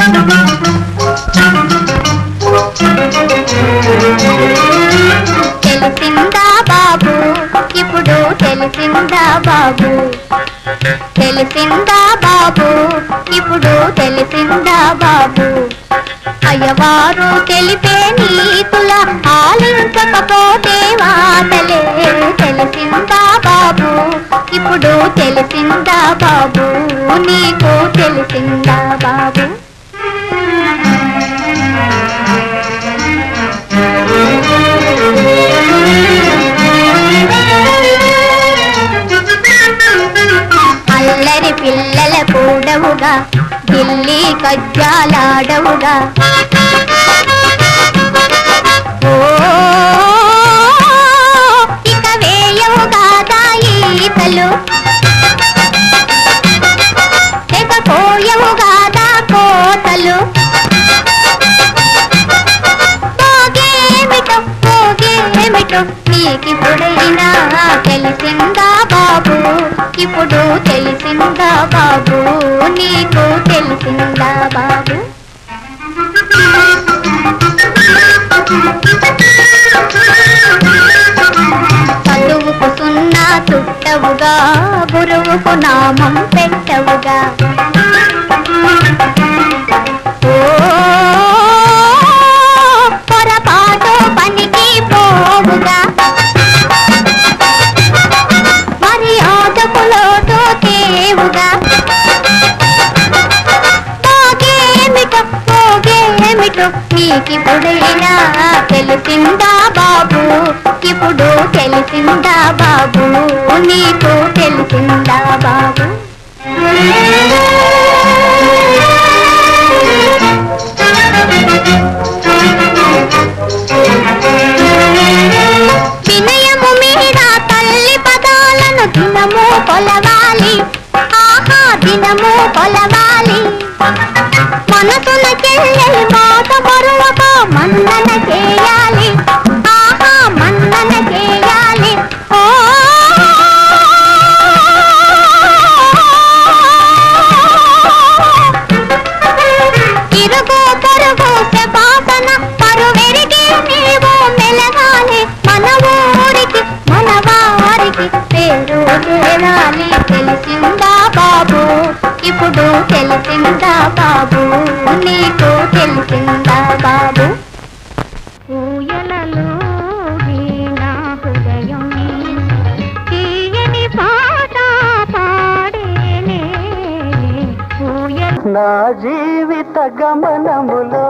తెలిసిందా బాబు ఇప్పుడు తెలిసిందా బాబు తెలిసిందా బాబు ఇప్పుడు తెలిసిందా బాబు అయ్యవారు తెలిపే నీతుల ఆలించకపోతే వాతలే తెలిసిందా బాబు ఇప్పుడు తెలిసిందా బాబు నీకు తెలిసిందా బాబు అల్లరి పిల్లల కూడవుగా ఢిల్లీ కజ్జాలాడవుగా ఓ ఇక వేయవుగా ఈతలు తెగ కోయవుగా కోతలు పోగేమిటో పోగేమిటో నీకిప్పుడైనా తెలిసిందా బాబు ఇప్పుడు తెలిసిందా బాబు నీకు తెలిసిందా బాబు చదువుకు సున్నా చుట్టవుగా గురువుకు నామం పెట్టవుగా ఓ పొరపాటు పనికి పోవుగా మరి ఆటకులోటు తేవుగా పోగేమిటో పోగేమిటో నీకిప్పుడైనా తెలిసిందా బాబు ఇప్పుడు తెలిసిందా బాబు నీకు తెలిసిందా బాబు వినయము మీద తల్లి పదాలను దినము కొలవాలి ఆహా దినము కొలవాలి మనసున చెల్లెలి మాట మరువక మన్నన చేయాలి ఆహా మన్నన చేయాలి ఓ ఇరుగు పొరుగు శపాసన పరువెరిగి నీవు మెలగాలి మన ఊరికి మన వారికి పేరు చేరాలి తెలిసిందా బాబు ఇప్పుడు తెలిసిందా బాబు నీకు తెలిసిందా బాబు ఊయలలో వీణా హృదయం తీయని పాట పాడేనే ఊయల నా జీవిత గమనములో